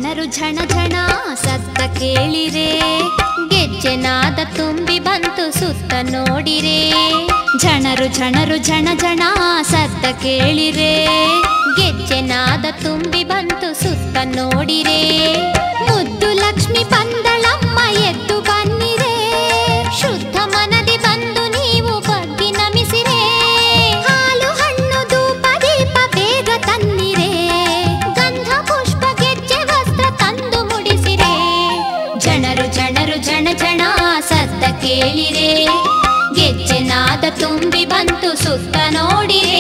ಜನರು ಝಣ ಝಣ ಸತ್ತ ಕೇಳಿರೆ ಗೆಜ್ಜೆನಾದ ತುಂಬಿ ಬಂತು ಸುತ್ತ ನೋಡಿರೆ ಝಣರು ಝಣರು ಝಣ ಝಣ ಸತ್ತ ಕೇಳಿರೆ ಗೆಜ್ಜೆನಾದ ತುಂಬಿ ಬಂತು ಸುತ್ತ ನೋಡಿರೆ ಮುದ್ದು ಲಕ್ಷ್ಮಿ ಪಂದಳಮ್ಮ ಎದ್ದು ಬನ್ನಿರೆ ಶುದ್ಧ ಮನದಿ ಬಂದು ನೀವು ಬಗ್ಗಿ ನಮಿಸಿರೆ ಹಾಲು ಹಣ್ಣು ಧೂಪ ದೀಪ ಬೇಗ ತನ್ನಿರೆ ಗಂಧ ಪುಷ್ಪ ಗೆಜ್ಜೆ ವಸ್ತ್ರ ತಂದು ಮುಡಿಸಿರೆ ಜನರು ಜನರು ಜನ ಜನ ಸತ್ತ ಕೇಳಿರೆ ಗೆಜ್ಜೆ ನಾದ ತುಂಬಿ ಬಂತು ಸುತ್ತ ನೋಡಿರೆ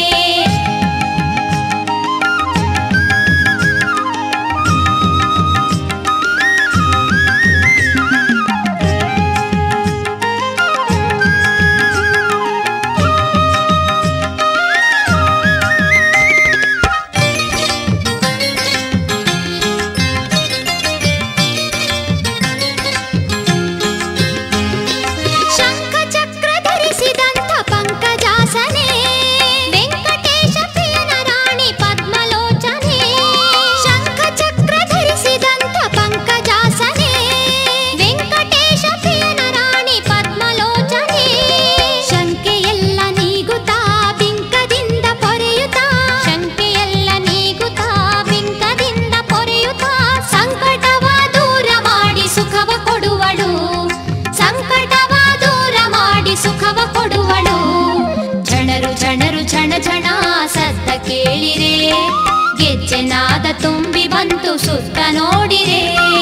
ಶಂಖ ಚಕ್ರ ಧರಿಸಿದಂಥ ಪಂಕಜಾಸನೆ ವೆಂಕಟೇಶ ಪ್ರಿಯನ ರಾಣಿ ಪದ್ಮಲೋಚನೆ ಶಂಖ ಚಕ್ರ ಧರಿಸಿದಂಥ ಪಂಕಜಾಸನೆ ವೆಂಕಟೇಶ ಪ್ರಿಯನ ರಾಣಿ ಪದ್ಮಲೋಚನೆ ಶಂಕೆಯೆಲ್ಲ ನೀಗುತ್ತಾ ಬಿಂಕದಿಂದ ಪೊರೆಯುತ್ತಾ ಶಂಕೆಯೆಲ್ಲ ನೀಗುತ್ತಾ ಬಿಂಕದಿಂದ ಪೊರೆಯುತ್ತಾ ಸಂಕಟವ ದೂರ ಮಾಡಿ ಸುಖವ ಕೊಡುವಳು ಸಂಕಟವ ದೂರ ಮಾಡಿ ಸುಖವ ಕೊಡುವಳು ಜನರು ಜನರು ಜನ ಜನ ಸತ್ತ ಕೇಳಿರೆ ಗೆಜ್ಜೆನಾದ ತುಂಬಿ ಬಂತು ಸುತ್ತ ನೋಡಿರೆ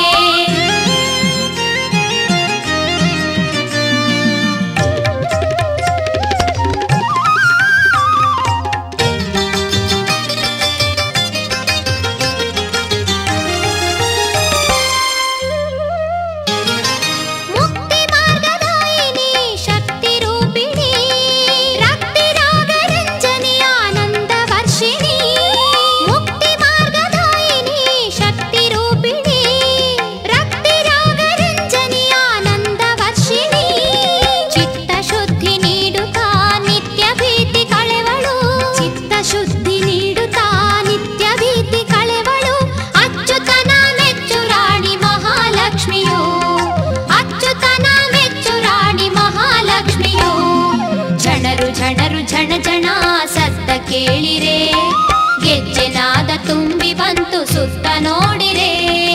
ಮುಕ್ತಿ ಮಾರ್ಗದಾಯಿನಿ ಶಕ್ತಿ ರೂಪಿಣಿ ರಕ್ತಿ ರಾಗ ರಂಜನಿ ಆನಂದ ವರ್ಷಿಣಿ ಮುಕ್ತಿ ಮಾರ್ಗದಾಯಿನಿ ಶಕ್ತಿ ರೂಪಿಣಿ ರಕ್ತಿ ರಾಗ ರಂಜನಿ ಆನಂದ ವರ್ಷಿಣಿ ಚಿತ್ತ ಶುದ್ಧಿ ನೀಡುತ್ತಾ ನಿತ್ಯ ಭೀತಿ ಕಳೆವಳು ಚಿತ್ತ ಶುದ್ಧಿ ನೀಡುತ್ತಾ ನಿತ್ಯ ಭೀತಿ ಕಳೆವಳು ಅಚ್ಚುತನ ಮೆಚ್ಚು ರಾಣಿ ಮಹಾಲಕ್ಷ್ಮಿಯು ಅಚ್ಚುತನ ಮೆಚ್ಚು ರಾಣಿ ಮಹಾಲಕ್ಷ್ಮಿಯು ಜನರು ಜನರು ಜನ ಜನ ಸತ್ತ ಕೇಳಿರೆ ಗೆಜ್ಜೆನಾದ ತುಂಬಿ ಬಂತು ಸುತ್ತ ನೋಡಿರೆ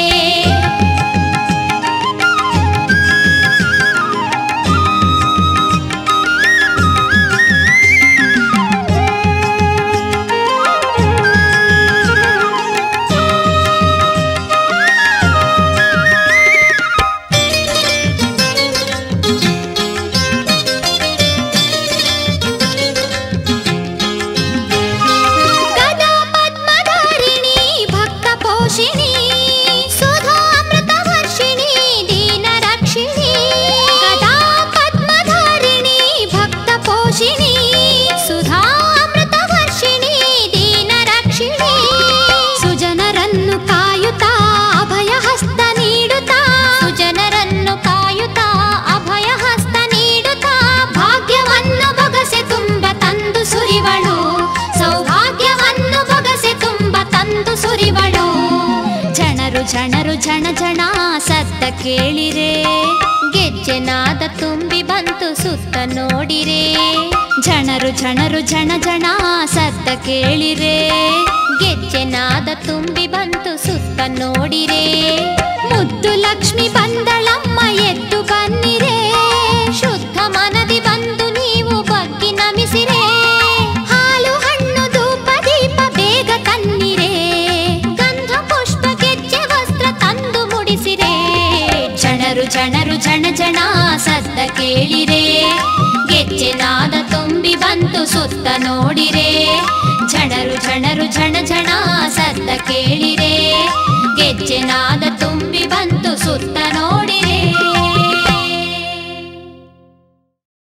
ಗದಾ ಪದ್ಮಧಾರಿಣಿ ಭಕ್ತ ಪೋಷಿಣಿ ಸುಧಾಮೃತ ವರ್ಷಿಣಿ ದೀನ ರಕ್ಷಿಣಿ ಗದಾ ಪದ್ಮಧಾರಿಣಿ ಭಕ್ತ ಪೋಷಿಣಿ ಸುಧಾಮೃತ ವರ್ಷಿಣಿ ದೀನ ರಕ್ಷಿಣಿ ಸುಜನರನ್ನು ಕಾಯುತ್ತಾ ಅಭಯ ಹಸ್ತ ನೀಡುತ್ತಾ ಸುಜನರನ್ನು ಕಾಯುತ್ತಾ ಅಭಯ ಹಸ್ತ ನೀಡುತ್ತಾ ಭಾಗ್ಯವನ್ನು ಬೊಗಸೆ ತುಂಬ ತಂದು ಸುರಿವಳು ಸೌಭಾಗ್ಯವನ್ನು ಬೊಗಸೆ ತುಂಬ ತಂದು ಸುರಿವಳು ಜನರು ಜನರು ಜನ ಜನ ಸತ್ತ ಕೇಳಿರೆ ಗೆಜ್ಜೆನಾದ ತುಂಬಿ ಬಂತು ಸುತ್ತ ನೋಡಿರೆ ಜನರು ಜನರು ಜನ ಜನ ಸತ್ತ ಕೇಳಿರೆ ಗೆಜ್ಜೆನಾದ ತುಂಬಿ ಬಂತು ಸುತ್ತ ನೋಡಿರೆ ಮುದ್ದು ಲಕ್ಷ್ಮಿ ಬಂದಳಮ್ಮ ಎದ್ದು ಬನ್ನಿರೆ ಶುದ್ಧ ಮನದಿ ಬಂದು ನೀವು ಬಗ್ಗಿ ನಮಿಸಿರೆ ಹಾಲು ಹಣ್ಣು ಧೂಪ ದೀಪ ಬೇಗ ತನ್ನಿರೆ ಗಂಧ ಪುಷ್ಪ ಗೆಜ್ಜೆ ವಸ್ತ್ರ ತಂದು ಮುಡಿಸಿರೆ ಜನರು ಜನರು ಜನ ಜನ ಸದ್ದ ಕೇಳಿರೆ ಗೆಜ್ಜೆನಾದ ತುಂಬಿ ಬಂತು ಸುತ್ತ ನೋಡಿರೆ ಜನರು ಜನರು ಜನ ಜನ ಸದ್ದ ಕೇಳಿರೆ ಗೆಜ್ಜೆನಾದ ತುಂಬಿ ಬಂತು ಸುತ್ತ ನೋಡಿ